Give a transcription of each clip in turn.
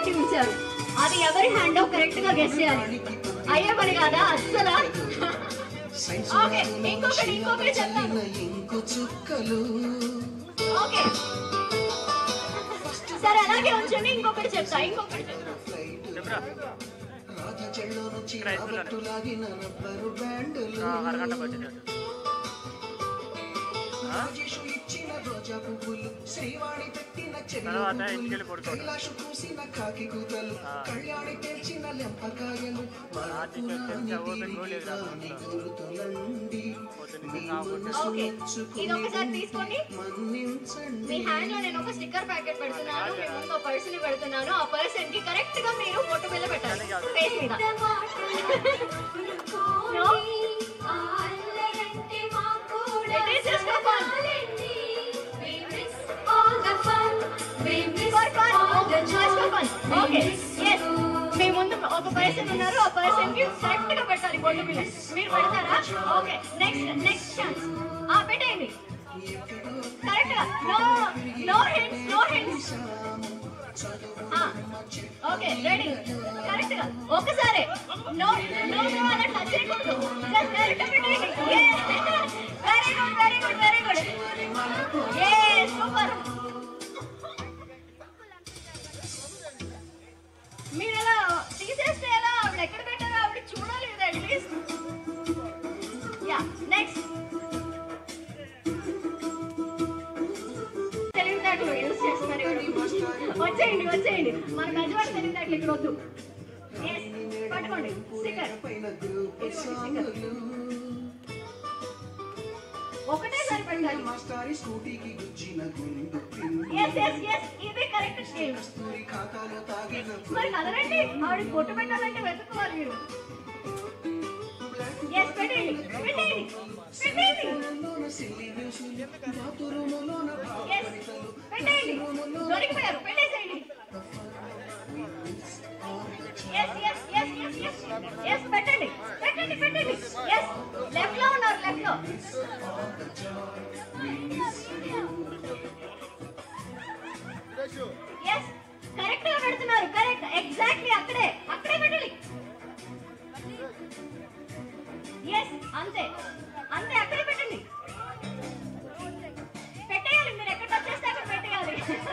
పెట్టి ఉంచారు అది ఎవరి హ్యాండ్ కరెక్ట్ గా గెస్ చేయాలి అయ్యే పని కాదా అస్సలా ఓకే ఇంకొకటి ఇంకొకటి చెప్తాను ఇంకు చుక్కలు ఓకే సరే అలాగే ఉంచండి ఇంకొకటి చెప్తా ఇంకొకటి చెప్తా రాధ చెల్లో నుంచి రాబట్టు లాగిన రబ్బరు బ్యాండులు అరగంట పట్టినట్టు రాజేషు ఇచ్చిన రోజా పువ్వులు శ్రీవాణి పెట్టిన చెల్లి తర్వాత ఇంటికి వెళ్ళి పడుకోవడం. కైలాషు పూసిన కాకి కూతలు కళ్యాణి తెచ్చిన లెంపకాయలు రాత్రి చెప్తే ఓపెన్ గోలేదు రాకుండా గురుతులండి మీ ఓకే మనసు ఇది ఒకసారి తీసుకోండి మన్నించండి మీ హ్యాండ్ లో నేను ఒక స్టిక్కర్ ప్యాకెట్ పెడుతున్నాను మీ ముందు ఒక పర్సన్ పెడుతున్నాను ఆ పర్సన్ కి కరెక్ట్ గా మీరు ఫోటో బిల్ల పెట్టాలి ఫేస్ మీద No? It is just for fun. For fun. Just for fun. Okay. Yes. మీ ముందు ఒక పర్సన్ ఉన్నారు ఆ పర్సన్ కి కరెక్ట్ గా పెట్టాలి బొట్టు బిల్ల మీరు పెడతారా ఓకే నెక్స్ట్ నెక్స్ట్ ఛాన్స్ ఆ పెట్టేయండి కరెక్ట్ గా no no hints no hints okay ready correct గా ఒకసారి నో నో నో అలా టచ్ చేయకూడదు జస్ట్ డైరెక్ట్ పెట్టేయండి very good very good very good ఏ సూపర్ మీరు ఎలా తీసేస్తే ఎలా ఆవిడ ఎక్కడ పెట్టారో ఆవిడ చూడాలి కదా అట్లీస్ట్ యా నెక్స్ట్ తెలివితేటలు యూజ్ చేస్తున్నారు ఎవరు? వచ్చేయండి వచ్చేయండి మన గజవాడ తెలివితేటలు ఇక్కడ వద్దు Yes, పట్టుకోండి స్టిక్కర్ పైన గ్రూప్ సాంగులు ఒకటే సరిపెట్టాలి మాస్టారి స్కూటీకి గుచ్చిన గుండు పిండి ఎస్ ఎస్ ఎస్ ఇది కరెక్ట్ స్టేమ్ కస్తూరి ఖాతాలో తాగిన మరి కదరండి ఆవిడ కొట్టు పెట్టాలంటే వెతుక్కోవాలి మీరు ఎస్ పెట్టేయండి పెట్టేయండి పెట్టేయండి లోన సిల్లి న్యూస్లు బాతురూములోన ఎస్ పెట్టేయండి దొరికిపోయారు పెట్టేసేయండి yes yes yes yes yes yes పెట్టండి పెట్టండి పెట్టండి ఎస్ లెఫ్ట్ లో ఉన్నారు లెఫ్ట్ లో ఎస్ కరెక్ట్ గా పెడుతున్నారు కరెక్ట్ ఎగ్జాక్ట్లీ అక్కడే అక్కడే పెట్టండి ఎస్ అంతే అంతే అక్కడే పెట్టండి పెట్టేయాలి మీరు ఎక్కడ టచ్ చేస్తే అక్కడ పెట్టేయాలి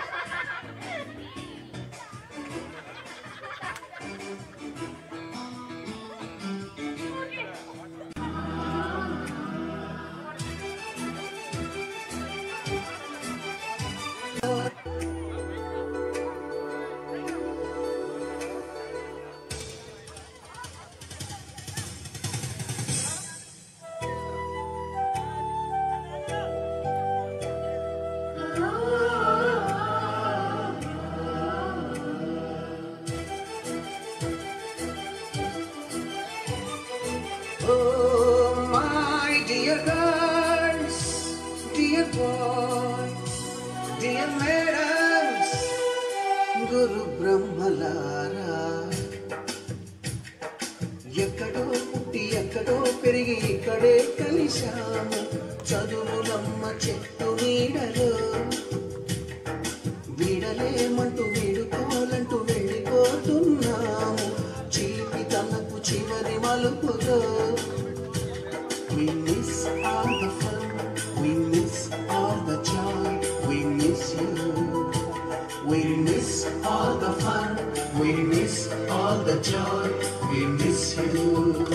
Oh, my dear girls, dear boys, dear madams, గురు బ్రహ్మలారా ఎక్కడో పుట్టి ఎక్కడో పెరిగి ఇక్కడే కలిశాము చదువులమ్మ చెట్టు నీడలో వీడలేమంటూ వీడుకోవాలంటూ వెళ్ళిపోతున్నాము చిలిపి తనకు చివరి మలుపులో We miss all the fun, we miss all the joy, we miss you. We miss all the fun, we miss all the joy, we miss you.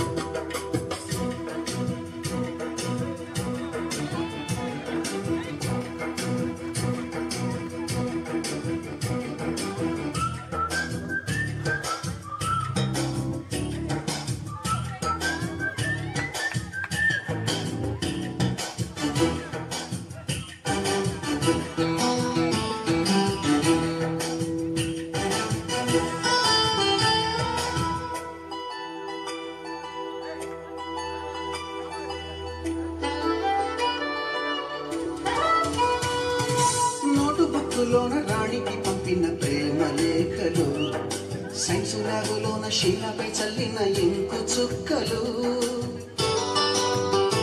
Note బుక్కులోన రాణికి పంపిన ప్రేమ లేఖలు సైన్స్ ల్యాబులోన శీలపై చల్లిన ఇంకు చుక్కలు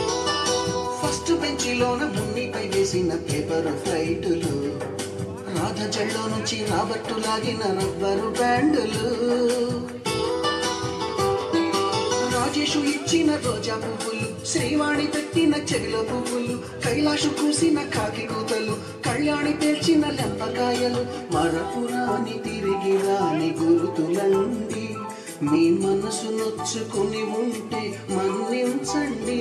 ఫస్ట్ బెంచిలోన మున్నిపై వేసిన పేపర్ ఫ్లైటులు రాజ రాధ జల్లో నుంచి రాబట్టు లాగిన rubber బ్యాండులు Rajesh ఇచ్చిన రోజా పువ్వులు శ్రీవాణి పెట్టిన చెవిలో పువ్వులు కైలాషు కూసిన కాకి కూతలు కళ్యాణి పేర్చిన లెంపకాయలు మరపురాని తిరిగి రాని గురుతులండి మీ మనసు నొచ్చుకుని ఉంటే మన్నించండి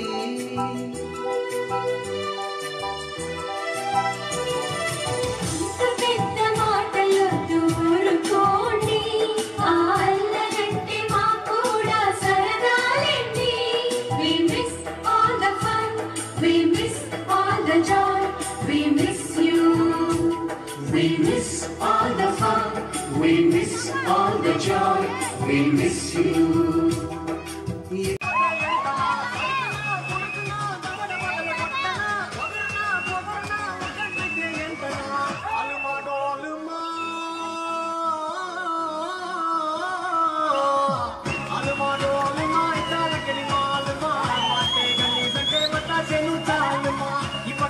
పెద్ద మాటలొద్దు ఊరుకోండి ఆ అల్లగంటే మా కూడా సరదాలేండి We miss all the fun, we miss all the joy, we miss you. We miss all the fun, we miss all the joy, we miss you.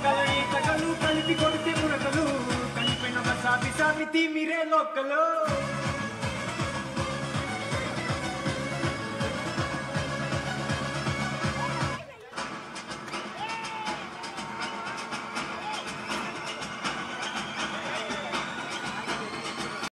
కలిపి కొడితే మురకలు కలిపిన సాబి సాబితి మీరే లోకలు